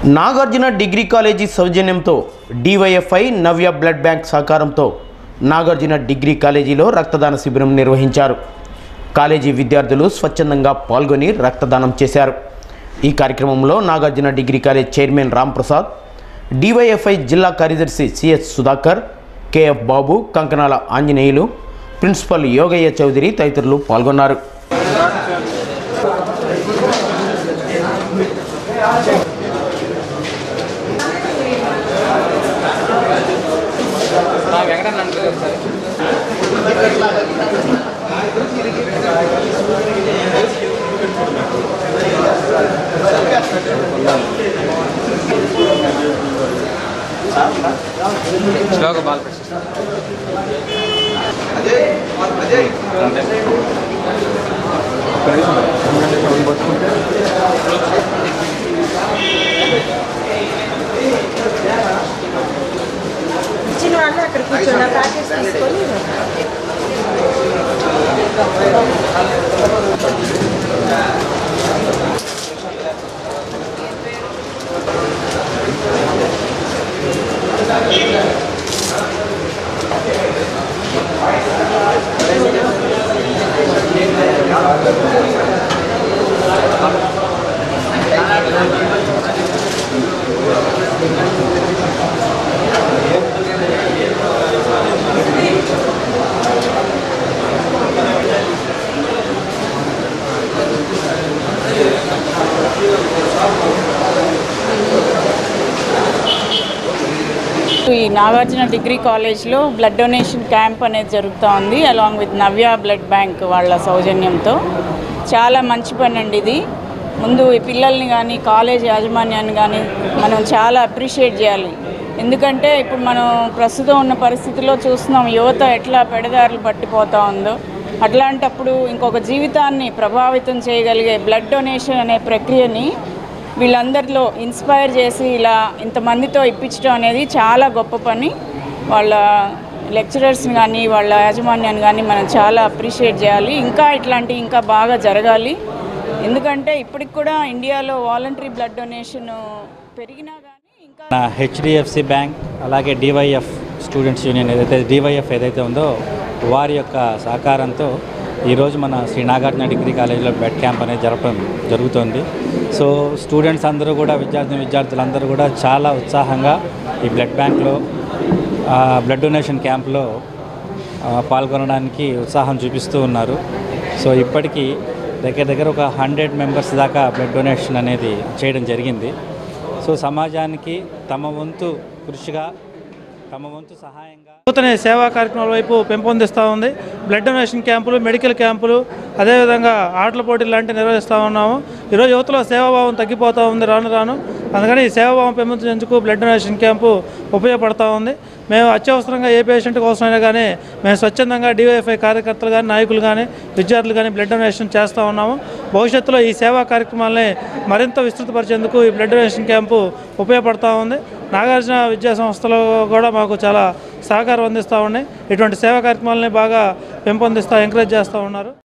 Nagarjuna degree college సౌజన్యంతో DYFI Navya blood bank సహకారంతో Nagarjuna degree కాలేజీలో రక్తదాన శిబిరం నిర్వహించారు కాలేజీ విద్యార్థులు స్వచ్ఛందంగా పాల్గొని రక్తదానం చేశారు ఈ కార్యక్రమంలో Nagarjuna degree college chairman Ram Prasad DYFI జిల్లా కార్యదర్శి CS Sudhakar KF Babu Kankanala Anjaneyulu principal Yogayya Chowdary తదితరులు పాల్గొన్నారు వెంకటన్న అంటారు సార్ స్లోగా బాల్ ఇచ్చిన వాళ్ళు అక్కడ కూర్చున్న ప్యాకెట్స్ తీసుకొని ఈ నాగార్జున డిగ్రీ కాలేజ్లో బ్లడ్ డొనేషన్ క్యాంప్ అనేది జరుగుతూ ఉంది along with Navya blood bank వాళ్ళ సౌజన్యంతో చాలా మంచి పని అండి ఇది ముందు ఈ పిల్లల్ని కానీ కాలేజ్ యాజమాన్యాన్ని కానీ మనం చాలా అప్రిషియేట్ చేయాలి ఎందుకంటే ఇప్పుడు మనం ప్రస్తుతం ఉన్న పరిస్థితిలో చూస్తున్నాం యువత ఎట్లా పెడదారులు పట్టిపోతూ ఉందో అట్లాంటప్పుడు ఇంకొక జీవితాన్ని ప్రభావితం చేయగలిగే బ్లడ్ డొనేషన్ అనే ప్రక్రియని వీళ్ళందరిలో ఇన్స్పైర్ చేసి ఇలా ఇంతమందితో ఇప్పించడం అనేది చాలా గొప్ప పని వాళ్ళ లెక్చరర్స్ని కానీ వాళ్ళ యాజమాన్యాన్ని కానీ మనం చాలా అప్రిషియేట్ చేయాలి ఇంకా ఇట్లాంటి ఇంకా బాగా జరగాలి ఎందుకంటే ఇప్పటికి కూడా ఇండియాలో వాలంటరీ బ్లడ్ డొనేషన్ పెరిగినా కానీ ఇంకా నా హెచ్డిఎఫ్సి బ్యాంక్ అలాగే డివైఎఫ్ స్టూడెంట్స్ యూనియన్ ఏదైతే డివైఎఫ్ ఏదైతే ఉందో వారి యొక్క సహకారంతో ఈరోజు మన శ్రీ నాగార్జున డిగ్రీ కాలేజీలో బ్లడ్ క్యాంప్ అనేది జరపడం జరుగుతోంది సో స్టూడెంట్స్ అందరూ కూడా విద్యార్థి విద్యార్థులందరూ కూడా చాలా ఉత్సాహంగా ఈ బ్లడ్ బ్యాంక్లో ఆ, బ్లడ్ డొనేషన్ క్యాంప్లో ఆ, పాల్గొనడానికి ఉత్సాహం చూపిస్తూ ఉన్నారు సో ఇప్పటికీ దగ్గర దగ్గర ఒక హండ్రెడ్ మెంబర్స్ దాకా బ్లడ్ డొనేషన్ అనేది చేయడం జరిగింది సో సమాజానికి తమ వంతు కృషిగా తమ వంతు సహాయంగా నూతన సేవా కార్యక్రమాల వైపు పెంపొందిస్తూ ఉంది బ్లడ్ డొనేషన్ క్యాంపులు మెడికల్ క్యాంపులు అదేవిధంగా ఆటల పోటీలు లాంటివి నిర్వహిస్తూ ఉన్నాము ఈరోజు యువతలో సేవాభావం తగ్గిపోతూ ఉంది రాను రాను అందుకని ఈ సేవాభావం పెంపొందించేందుకు బ్లడ్ డొనేషన్ క్యాంపు ఉపయోగపడతా ఉంది మేము అత్యవసరంగా ఏ పేషెంట్ కోసమైనా కానీ మేము స్వచ్ఛందంగా డివైఎఫ్ఐ కార్యకర్తలు కానీ నాయకులు కానీ విద్యార్థులు కానీ బ్లడ్ డొనేషన్ చేస్తూ ఉన్నాము భవిష్యత్తులో ఈ సేవా కార్యక్రమాలని మరింత విస్తృతపరిచేందుకు ఈ బ్లడ్ డొనేషన్ క్యాంపు ఉపయోగపడతా ఉంది నాగార్జున విద్యా సంస్థలు కూడా మాకు చాలా సహకారం అందిస్తూ ఉన్నాయి ఇటువంటి సేవా కార్యక్రమాలని బాగా పెంపొందిస్తూ ఎంకరేజ్ చేస్తూ ఉన్నారు